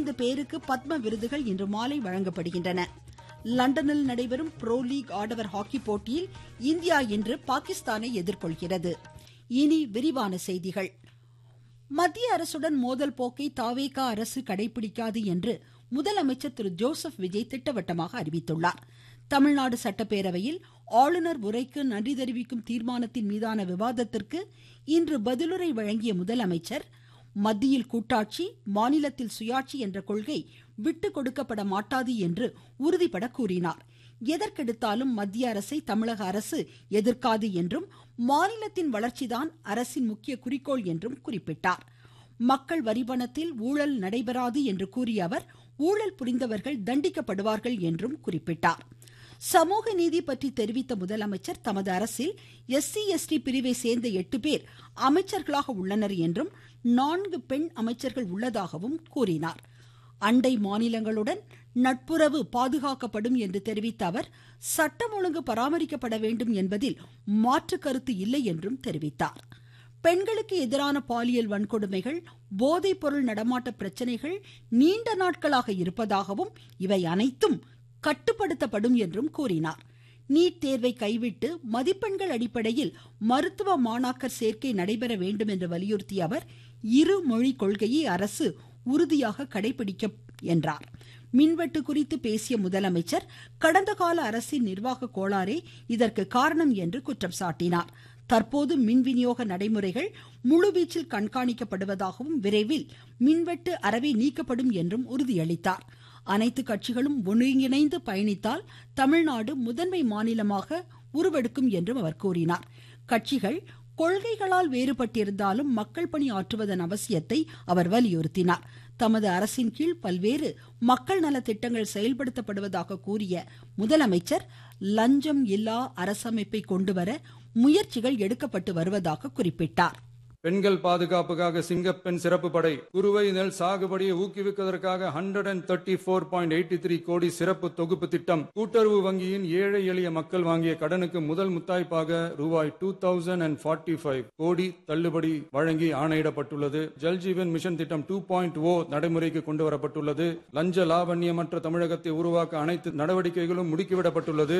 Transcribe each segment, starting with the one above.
பதினைந்து பேருக்கு பத்ம விருதுகள் இன்று மாலை வழங்கப்படுகின்றன லண்டனில் நடைபெறும் ப்ரோ லீக் ஆடவர் ஹாக்கி போட்டியில் இந்தியா இன்று பாகிஸ்தானை எதிர்கொள்கிறது இனி விரிவான செய்திகள் மத்திய அரசுடன் மோதல் போக்கை தாவேகா அரசு கடைபிடிக்காது என்று முதலமைச்சர் திரு ஜோசப் விஜய் திட்டவட்டமாக அறிவித்துள்ளார் தமிழ்நாடு சட்டப்பேரவையில் ஆளுநர் உரைக்கு நன்றி தெரிவிக்கும் தீர்மானத்தின் மீதான விவாதத்திற்கு இன்று பதிலுரை வழங்கிய முதலமைச்சர் மத்தியில் கூட்டாட்சி மாநிலத்தில் சுயாட்சி என்ற கொள்கை விட்டு கொடுக்கப்பட மாட்டாது என்று உறுதிபட கூறினார் எதற்கெடுத்தாலும் மத்திய அரசை தமிழக அரசு எதிர்க்காது என்றும் மாநிலத்தின் வளர்ச்சிதான் அரசின் முக்கிய குறிக்கோள் என்றும் குறிப்பிட்டார் மக்கள் வரிபணத்தில் ஊழல் நடைபெறாது என்று கூறிய அவர் ஊழல் புரிந்தவர்கள் தண்டிக்கப்படுவார்கள் என்றும் குறிப்பிட்டார் சமூக நீதி பற்றி தெரிவித்த முதலமைச்சர் தமது அரசில் எஸ்சி எஸ்டி பிரிவை சேர்ந்த எட்டு பேர் அமைச்சர்களாக உள்ளனர் என்றும் நான்கு பெண் அமைச்சர்கள் உள்ளதாகவும் கூறினார் அண்டை மாநிலங்களுடன் நட்புறவு பாதுகாக்கப்படும் என்று தெரிவித்த அவர் சட்டம் ஒழுங்கு பராமரிக்கப்பட வேண்டும் என்பதில் மாற்று கருத்து இல்லை என்றும் தெரிவித்தார் பெண்களுக்கு எதிரான பாலியல் வன்கொடுமைகள் போதைப் பொருள் நடமாட்ட பிரச்சனைகள் நீண்ட நாட்களாக இருப்பதாகவும் இவை அனைத்தும் கட்டுப்படுத்தப்படும் என்றும் கூறினார் நீட் தேர்வை கைவிட்டு மதிப்பெண்கள் அடிப்படையில் மருத்துவ மாணாக்கர் சேர்க்கை நடைபெற வேண்டும் என்று வலியுறுத்திய அவர் இரு மொழி கொள்கையை அரசு உறுதியாக கடைபிடிக்கும் என்றார் மின்வெட்டு குறித்து பேசிய முதலமைச்சர் கடந்த கால அரசின் நிர்வாக கோளாறே இதற்கு காரணம் என்று குற்றம் சாட்டினார் தற்போது மின் விநியோக நடைமுறைகள் முழுவீச்சில் கண்காணிக்கப்படுவதாகவும் விரைவில் மின்வெட்டு அறவே நீக்கப்படும் என்றும் உறுதியளித்தார் அனைத்து கட்சிகளும் ஒருங்கிணைந்து பயணித்தால் தமிழ்நாடு முதன்மை மாநிலமாக உருவெடுக்கும் என்றும் அவர் கூறினார் கட்சிகள் கொள்கைகளால் வேறுபட்டிருந்தாலும் மக்கள் பணி ஆற்றுவதன் அவசியத்தை அவர் வலியுறுத்தினார் தமது அரசின் கீழ் பல்வேறு மக்கள் நல திட்டங்கள் செயல்படுத்தப்படுவதாக கூறிய முதலமைச்சர் லஞ்சம் இல்லா அரசமைப்பை கொண்டுவர முயற்சிகள் எடுக்கப்பட்டு வருவதாக குறிப்பிட்டார் பெண்கள் பாதுகாப்புக்காக சிங்கப்பெண் சிறப்பு படை குறுவை நெல் சாகுபடியை ஊக்குவிப்பதற்காக hundred and thirty four point eighty three crore சிறப்பு தொகுப்பு திட்டம் கூட்டுறவு வங்கியின் ஏழை எளிய மக்கள் வாங்கிய கடனுக்கு முதல் முத்தாய்ப்பாக ரூபாய் two thousand and forty five crore தள்ளுபடி வழங்கி ஆணையிடப்பட்டுள்ளது ஜல்ஜீவன் மிஷன் திட்டம் டூ பாயிண்ட் ஓ நடைமுறைக்கு கொண்டு வரப்பட்டுள்ளது லஞ்ச லாவண்யமற்ற தமிழகத்தை உருவாக்க அனைத்து நடவடிக்கைகளும் முடுக்கிவிடப்பட்டுள்ளது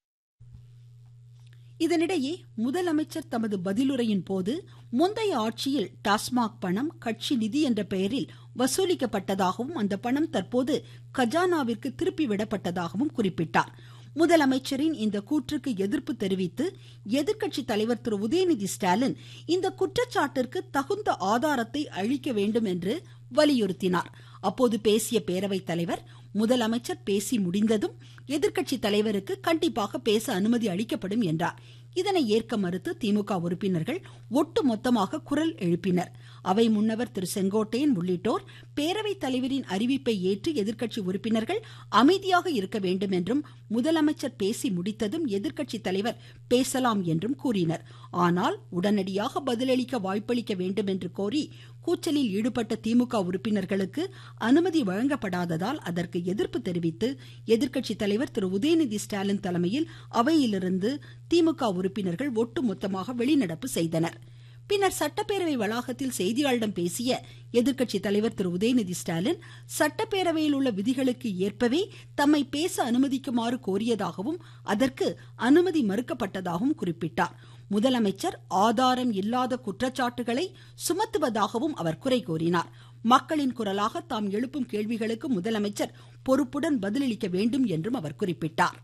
இதனிடையே முதலமைச்சர் தமது பதிலுரையின் போது முந்தைய ஆட்சியில் டாஸ்மாக் பணம் கட்சி நிதி என்ற பெயரில் வசூலிக்கப்பட்டதாகவும் அந்த பணம் தற்போது கஜானாவிற்கு திருப்பி விடப்பட்டதாகவும் குறிப்பிட்டார் முதலமைச்சரின் இந்த கூற்றுக்கு எதிர்ப்பு தெரிவித்து எதிர்க்கட்சி தலைவர் திரு உதயநிதி ஸ்டாலின் இந்த குற்றச்சாட்டிற்கு தகுந்த ஆதாரத்தை அளிக்க வேண்டும் என்று வலியுறுத்தினார் அப்போது பேசிய பேரவைத் தலைவர் முதலமைச்சர் பேசி முடிந்ததும் எதிர்க்கட்சி தலைவருக்கு கண்டிப்பாக பேச அனுமதி அளிக்கப்படும் என்றார் இதனை ஏற்க மறுத்து திமுக உறுப்பினர்கள் ஒட்டுமொத்தமாக குரல் எழுப்பினர் அவை முன்னவர் திரு செங்கோட்டையன் உள்ளிட்டோர் பேரவைத் தலைவரின் அறிவிப்பை ஏற்று எதிர்க்கட்சி உறுப்பினர்கள் அமைதியாக இருக்க வேண்டும் என்றும் முதலமைச்சர் பேசி முடித்ததும் எதிர்க்கட்சி தலைவர் பேசலாம் என்றும் கூறினர் ஆனால் உடனடியாக பதிலளிக்க வாய்ப்பளிக்க வேண்டும் என்று கோரி கூச்சலில் ஈடுபட்ட திமுக உறுப்பினர்களுக்கு அனுமதி வழங்கப்படாததால் அதற்கு எதிர்ப்பு தெரிவித்து எதிர்க்கட்சி தலைவர் திரு உதயநிதி ஸ்டாலின் தலைமையில் அவையிலிருந்து திமுக உறுப்பினர்கள் ஒட்டுமொத்தமாக வெளிநடப்பு செய்தனர் பின்னர் சட்டப்பேரவை வளாகத்தில் செய்தியாளர்களிடம் பேசிய எதிர்க்கட்சி தலைவர் திரு உதயநிதி ஸ்டாலின் சட்டப்பேரவையில் உள்ள விதிகளுக்கு ஏற்பவே தம்மை பேச அனுமதிக்குமாறு கோரியதாகவும் அதற்கு அனுமதி மறுக்கப்பட்டதாகவும் குறிப்பிட்டார் முதலமைச்சர் ஆதாரம் இல்லாத குற்றச்சாட்டுகளை சுமத்துவதாகவும் அவர் குறை கூறினார் மக்களின் குரலாக தாம் எழுப்பும் கேள்விகளுக்கு முதலமைச்சர் பொறுப்புடன் பதிலளிக்க வேண்டும் என்றும் அவர் குறிப்பிட்டார்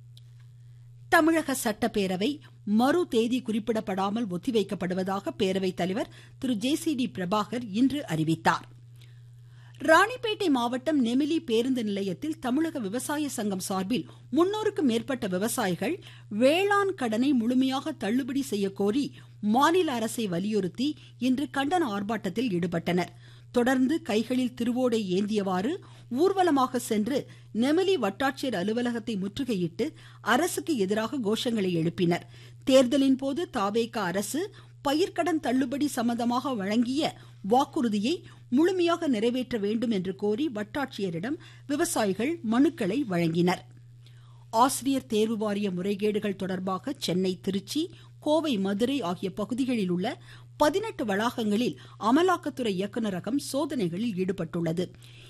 தமிழக சட்டப்பேரவை மறு தேதி குறிப்பிடப்படாமல் ஒத்திவைக்கப்படுவதாக பேரவைத் தலைவர் திரு ஜே சி டி பிரபாகர் இன்று அறிவித்தார் ராணிப்பேட்டை மாவட்டம் நெமிலி பேருந்து நிலையத்தில் தமிழக விவசாய சங்கம் சார்பில் முன்னூறுக்கும் மேற்பட்ட விவசாயிகள் வேளாண் கடனை முழுமையாக தள்ளுபடி செய்ய கோரி மாநில அரசை வலியுறுத்தி இன்று கண்டன ஆர்ப்பாட்டத்தில் ஈடுபட்டனர் தொடர்ந்து கைகளில் திருவோடை ஏந்தியவாறு ஊர்வலமாக சென்று நெமிலி வட்டாட்சியர் அலுவலகத்தை முற்றுகையிட்டு அரசுக்கு எதிராக கோஷங்களை எழுப்பினர் தேர்தலின் போது தாவேக அரசு பயிர்க்கடன் தள்ளுபடி சம்பந்தமாக வழங்கிய வாக்குறுதியை முழுமையாக நிறைவேற்ற வேண்டும் என்று கோரி வட்டாட்சியரிடம் விவசாயிகள் மனுக்களை வழங்கினர் ஆசிரியர் தேர்வு வாரிய முறைகேடுகள் தொடர்பாக சென்னை திருச்சி கோவை மதுரை ஆகிய பகுதிகளில் உள்ள பதினெட்டு வளாகங்களில் அமலாக்கத்துறை இயக்குநரகம் சோதனைகளில் ஈடுபட்டுள்ளது